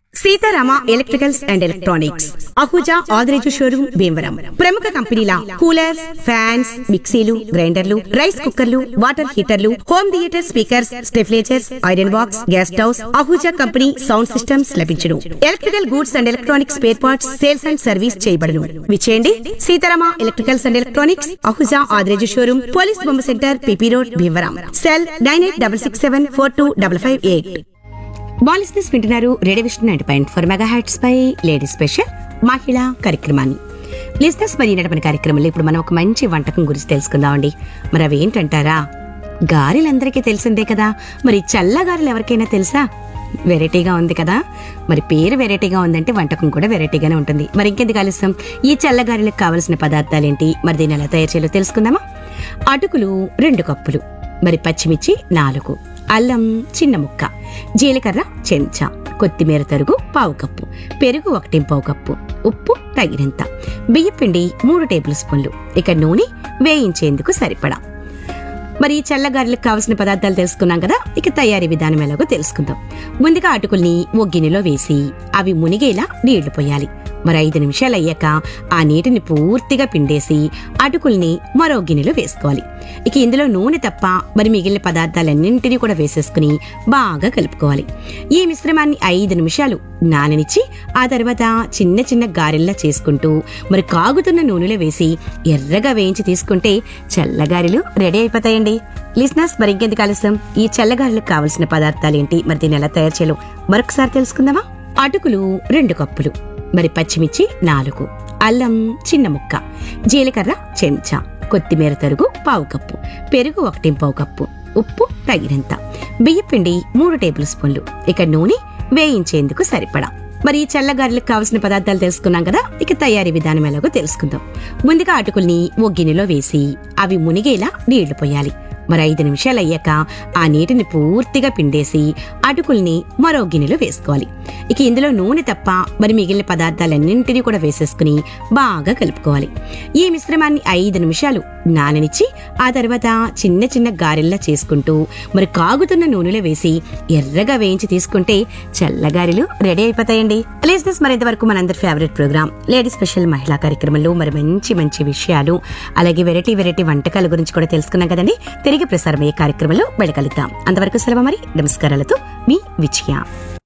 Sitarama electricals and electronics Ahuja Adireju showroom Bhimavaram ప్రముఖ కంపెనీల coolers fans మిక్సీలు గ్రైండర్లు రైస్ కుక్కర్లు వాటర్ హీటర్లు home theatre speakers stabilisers iron box gas stoves Ahuja company sound systems లభించును electrical goods and electronics spare parts sales and service చేయబడును విచేయండి Seetharama electricals and electronics Ahuja Adireju showroom police బొమ్మ centre PP road Bhimavaram cell nine eight double six seven four two double five eight బాలిస్నెస్ వింటున్నారు radio vision nine point four megahertz పై lady special మహిళా కార్యక్రమాన్ని లిస్నెస్ మరి నడపని కార్యక్రమంలో ఇప్పుడు మనం ఒక మంచి వంటకం గురించి తెలుసుకుందామండి మరి అవి ఏంటంటారా గారెలందరికీ తెలిసిందే కదా మరి చల్ల గారెలు ఎవరికైనా తెలుసా వెరైటీగా ఉంది కదా మరి పేరు వెరైటీగా ఉందంటే వంటకం కూడా వెరైటీగానే ఉంటుంది మరి ఇంకెందుకు ఆలస్యం ఈ చల్లగారెలకు కావలసిన పదార్థాలేంటి మరి దీన్ని ఎలా తయారు చేయాలో తెలుసుకుందామా అటుకులు రెండు కప్పులు మరి పచ్చిమిర్చి నాలుగు అల్లం చిన్న ముక్క జీలకర్ర చెంచా కొత్తిమీర తరుగు పావు కప్పు పెరుగు ఒకటి పావు కప్పు ఉప్పు తగినంత బియ్యపిండి మూడు టేబుల్ స్పూన్లు ఇక నూనె వేయించేందుకు సరిపడా మరి ఈ చల్లగారెలకు కావలసిన పదార్థాలు తెలుసుకున్నాం కదా ఇక తయారీ విధానం ఎలాగో తెలుసుకుందాం ముందుగా అటుకుల్ని ఓ గిన్నెలో వేసి అవి మునిగేలా నీళ్లు పోయాలి మరి ఐదు నిమిషాలు అయ్యాక ఆ నీటిని పూర్తిగా పిండేసి అటుకుల్ని మరో గిన్నెలో వేసుకోవాలి ఇక ఇందులో నూనె తప్ప మరి మిగిలిన పదార్థాలన్నింటినీ కూడా వేసేసుకుని బాగా కలుపుకోవాలి ఈ మిశ్రమాన్ని ఐదు నిమిషాలు నాననిచ్చి ఆ తర్వాత చిన్న చిన్న గారెల్లా చేసుకుంటూ మరి కాగుతున్న నూనెలో వేసి ఎర్రగా వేయించి తీసుకుంటే చల్లగారెలు రెడీ అయిపోతాయండి లిస్నర్స్ మరి ఇంకెందుకు ఆలస్యం ఈ చల్లగారెలకు కావలసిన పదార్థాలేంటి మరి దీన్ని ఎలా తయారు చేయాలో మరొకసారి తెలుసుకుందామా అటుకులు రెండు కప్పులు మరి పచ్చిమిర్చి నాలుగు అల్లం చిన్న ముక్క జీలకర్ర చెంచా కొత్తిమీర తరుగు పావు కప్పు పెరుగు ఒకటి పావు కప్పు ఉప్పు తగినంత బియ్యపిండి మూడు టేబుల్ స్పూన్లు ఇక నూనె వేయించేందుకు సరిపడా మరి ఈ చల్లగారెలకు కావలసిన పదార్థాలు తెలుసుకున్నాం కదా ఇక తయారీ విధానం ఎలాగో తెలుసుకుందాం ముందుగా అటుకుల్ని ఓ గిన్నెలో వేసి అవి మునిగేలా నీళ్లు పోయాలి మరి ఐదు నిమిషాలు అయ్యాక ఆ నీటిని పూర్తిగా పిండేసి అటుకుల్ని మరో గిన్నెలో వేసుకోవాలి ఇక ఇందులో నూనె తప్ప మరి మిగిలిన పదార్థాలన్నింటినీ కూడా వేసేసుకుని బాగా కలుపుకోవాలి ఈ మిశ్రమాన్ని ఐదు నిమిషాలు నాననిచ్చి ఆ తర్వాత చిన్న చిన్న గారెల్లా చేసుకుంటూ మరి కాగుతున్న నూనెలో వేసి ఎర్రగా వేయించి తీసుకుంటే చల్లగారెలు రెడీ అయిపోతాయండి లిజినెస్ మరి ఇంతవరకు మనందరి ఫేవరెట్ ప్రోగ్రామ్ లేడీ స్పెషల్ మహిళా కార్యక్రమంలో మరి మంచి మంచి విషయాలు అలాగే వెరైటీ వెరైటీ వంటకాల గురించి కూడా తెలుసుకున్నాం కదండి తిరిగి ప్రసారమయ్యే కార్యక్రమంలో వెళ్ళగలుగుతాం అంతవరకు సెలవు మరి నమస్కారాలతో మీ విజయ